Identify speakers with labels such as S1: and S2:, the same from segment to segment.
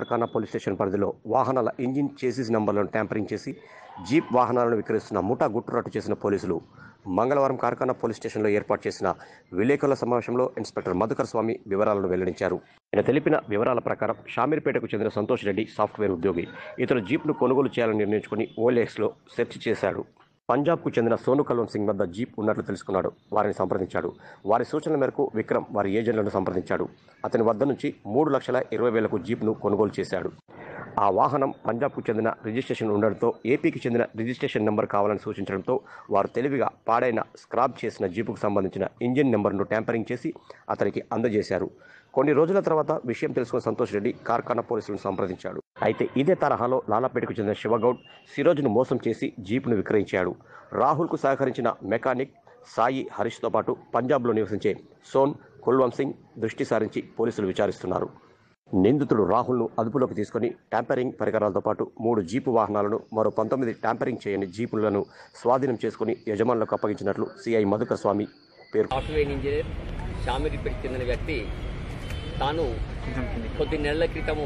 S1: కార్ఖానా police station పరిధిలో వాహనాల engine chassis నంబర్లను ట్యాంపరింగ్ చేసి జీప్ వాహనాలను విక్రయిస్తున్న ముఠా గుట్టురట్టు చేసిన పోలీసులు మంగళవారం కార్ఖానా పోలీస్ స్టేషన్లో ఏర్పాటు చేసిన విలేకరుల సమావేశంలో ఇన్స్పెక్టర్ మధుకర్ స్వామి వివరాలను వెల్లడించారు ఆయన తెలిపిన వివరాల ప్రకారం షామీర్పేటకు చెందిన సంతోష్ రెడ్డి సాఫ్ట్వేర్ ఉద్యోగి ఇతను జీప్ను కొనుగోలు చేయాలని నిర్ణయించుకుని ఓఎల్ఎక్స్లో సెర్చ్ చేశాడు పంజాబ్కు చెందిన సోను కల్వన్ సింగ్ వద్ద జీప్ ఉన్నట్లు తెలుసుకున్నాడు వారిని సంప్రదించాడు వారి సూచనల మేరకు విక్రమ్ వారి ఏజెంట్లను సంప్రదించాడు అతని వద్ద నుంచి మూడు లక్షల ఇరవై వేలకు జీప్ను కొనుగోలు చేశాడు ఆ వాహనం పంజాబ్కు చెందిన రిజిస్ట్రేషన్ ఉండడంతో ఏపీకి చెందిన రిజిస్ట్రేషన్ నెంబర్ కావాలని సూచించడంతో వారు తెలివిగా పాడైన స్క్రాప్ చేసిన జీపుకు సంబంధించిన ఇంజిన్ నెంబర్ను ట్యాంపరింగ్ చేసి అతనికి అందజేశారు కొన్ని రోజుల తర్వాత విషయం తెలుసుకున్న సంతోష్ రెడ్డి కార్ఖానా పోలీసులను సంప్రదించాడు అయితే ఇదే తరహాలో లాలాపేటకు చెందిన శివగౌడ్ సిరోజ్ను మోసం చేసి జీప్ను విక్రయించాడు రాహుల్కు సహకరించిన మెకానిక్ సాయి హరీష్తో పాటు పంజాబ్లో నివసించే సోన్ కుల్వంత్ సింగ్ దృష్టి సారించి పోలీసులు విచారిస్తున్నారు నిందితుడు రాహుల్ను అదుపులోకి తీసుకొని ట్యాంపరింగ్ పరికరాలతో పాటు మూడు జీపు వాహనాలను మరో పంతొమ్మిది ట్యాంపరింగ్ చేయని జీపులను స్వాధీనం చేసుకుని యజమానులకు అప్పగించినట్లు సిఐ మధుకర్ స్వామి పేర్కొన్నారు
S2: సాఫ్ట్వేర్ ఇంజనీర్ షామీర్పేట చెందిన వ్యక్తి తాను కొద్ది నెలల క్రితము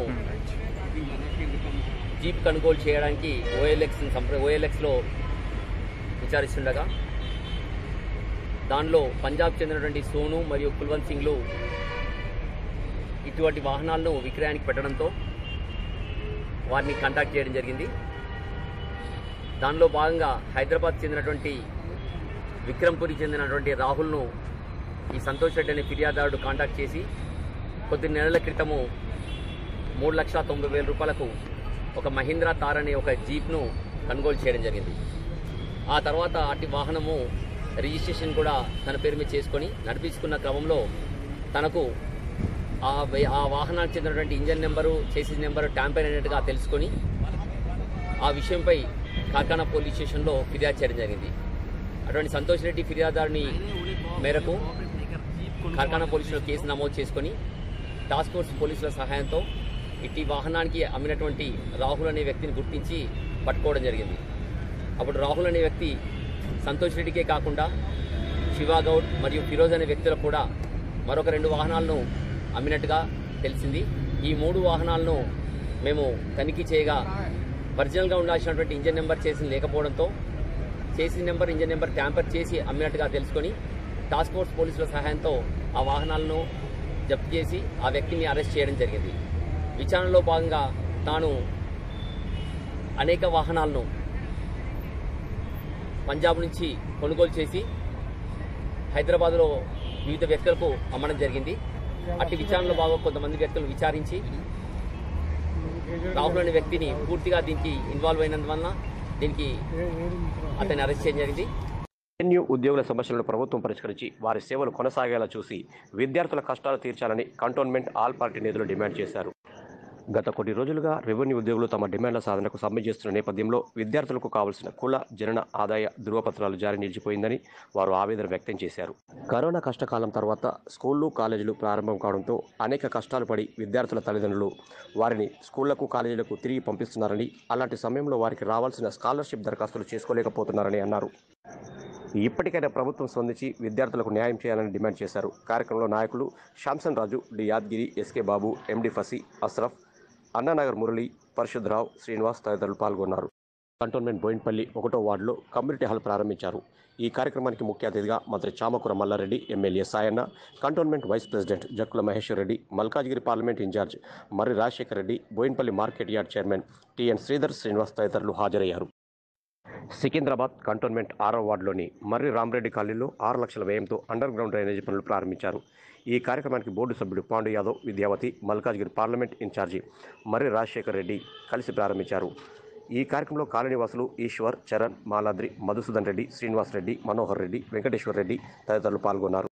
S2: జీప్ కొనుగోలు చేయడానికి ఓఎల్ఎక్స్ సంప్ర ఓఎల్ఎక్స్లో విచారిస్తుండగా దానిలో పంజాబ్ చెందినటువంటి సోను మరియు కుల్వంత్ సింగ్లు ఇటువంటి వాహనాలను విక్రయానికి పెట్టడంతో వారిని కాంటాక్ట్ చేయడం జరిగింది దానిలో భాగంగా హైదరాబాద్ చెందినటువంటి విక్రమ్పురి చెందినటువంటి రాహుల్ను ఈ సంతోష్ రెడ్డి అనే ఫిర్యాదారుడు కాంటాక్ట్ చేసి కొద్ది నెలల క్రితము మూడు లక్షల తొంభై వేల రూపాయలకు ఒక మహీంద్రా తార్ అనే ఒక జీప్ను కొనుగోలు చేయడం జరిగింది ఆ తర్వాత అటు వాహనము రిజిస్ట్రేషన్ కూడా తన పేరు మీద చేసుకొని నడిపించుకున్న క్రమంలో తనకు ఆ వే- ఆ వాహనానికి చెందినటువంటి ఇంజన్ నెంబరు చేసిన నెంబరు ట్యాంపర్ అయినట్టుగా తెలుసుకొని ఆ విషయంపై కార్ఖానా పోలీస్ స్టేషన్లో ఫిర్యాదు చేయడం జరిగింది అటువంటి సంతోష్ రెడ్డి ఫిర్యాదారుని మేరకు కార్ఖానా పోలీసులు కేసు నమోదు చేసుకొని టాస్క్ ఫోర్స్ పోలీసుల సహాయంతో ఇట్టి వాహనానికి అమ్మినటువంటి రాహుల్ అనే వ్యక్తిని గుర్తించి పట్టుకోవడం జరిగింది అప్పుడు రాహుల్ అనే వ్యక్తి సంతోష్ రెడ్డికే కాకుండా శివా గౌడ్ మరియు ఫిరోజ్ అనే వ్యక్తులకు కూడా మరొక రెండు వాహనాలను అమ్మినట్టుగా తెలిసింది ఈ మూడు వాహనాలను మేము తనిఖీ చేయగా ఒరిజినల్గా ఉండాల్సినటువంటి ఇంజన్ నెంబర్ చేసి లేకపోవడంతో చేసిన నెంబర్ ఇంజన్ నెంబర్ ట్యాంపర్ చేసి అమ్మినట్టుగా తెలుసుకొని టాస్క్ ఫోర్స్ పోలీసుల సహాయంతో ఆ వాహనాలను జప్తు చేసి ఆ వ్యక్తిని అరెస్ట్ చేయడం జరిగింది విచారణలో భాగంగా తాను అనేక వాహనాలను పంజాబ్ నుంచి కొనుగోలు చేసి హైదరాబాద్లో వివిధ వ్యక్తులకు అమ్మడం జరిగింది అట్టి విచారణలో భాగంగా కొంతమంది వ్యక్తులను విచారించి రాహుల్ అనే వ్యక్తిని పూర్తిగా దీనికి ఇన్వాల్వ్ అయినందువలన దీనికి అతన్ని అరెస్ట్ చేయడం జరిగింది
S1: రెవెన్యూ ఉద్యోగుల సమస్యలను ప్రభుత్వం పరిష్కరించి వారి సేవలు కొనసాగేలా చూసి విద్యార్థుల కష్టాలు తీర్చాలని కంటోన్మెంట్ ఆల్ పార్టీ నేతలు డిమాండ్ చేశారు గత కొన్ని రోజులుగా రెవెన్యూ ఉద్యోగులు తమ డిమాండ్ల సాధనకు సమ్మె చేస్తున్న నేపథ్యంలో విద్యార్థులకు కావలసిన కుల జనన ఆదాయ ధృవపత్రాలు జారీ నిలిచిపోయిందని వారు ఆవేదన వ్యక్తం చేశారు కరోనా కష్టకాలం తర్వాత స్కూళ్లు కాలేజీలు ప్రారంభం కావడంతో అనేక కష్టాలు పడి విద్యార్థుల తల్లిదండ్రులు వారిని స్కూళ్లకు కాలేజీలకు తిరిగి పంపిస్తున్నారని అలాంటి సమయంలో వారికి రావాల్సిన స్కాలర్షిప్ దరఖాస్తులు చేసుకోలేకపోతున్నారని అన్నారు ఇప్పటికైనా ప్రభుత్వం స్పందించి విద్యార్థులకు న్యాయం చేయాలని డిమాండ్ చేశారు కార్యక్రమంలో నాయకులు Samson Raju D Yadgiri SK Babu MD Fasi Ashraf Annanagar Murali Parishuddharao Srinivas తదితరులు పాల్గొన్నారు కంటోన్మెంట్ బోయిన్పల్లి ఒకటో వార్డులో కమ్యూనిటీ హాల్ ప్రారంభించారు ఈ కార్యక్రమానికి ముఖ్య అతిథిగా మంత్రి Chamakura Mallareddy MLA Sayanna cantonment vice president Jakkula Maheshwar Reddy Malkajgiri parliament incharge Marri Rajasekhar Reddy Bowenpally market yard chairman TN Sridhar Srinivas తదితరులు హాజరయ్యారు సికింద్రాబాద్ కంటోన్మెంట్ ఆరో వార్డులోని మర్రి రామరెడ్డి కాలనీలో ఆరు లక్షల వ్యయంతో అండర్ గ్రౌండ్ డ్రైనేజీ పనులు ప్రారంభించారు ఈ కార్యక్రమానికి బోర్డు సభ్యుడు పాండు యాదవ్ విద్యావతి మల్కాజ్గిరి పార్లమెంట్ ఇన్ఛార్జి మర్రి రాజశేఖర్ రెడ్డి కలిసి ప్రారంభించారు ఈ కార్యక్రమంలో కాలనీవాసులు ఈశ్వర్ చరణ్ మాలాద్రి మధుసూదన్ రెడ్డి శ్రీనివాస్ రెడ్డి మనోహర్ రెడ్డి వెంకటేశ్వర్ రెడ్డి తదితరులు పాల్గొన్నారు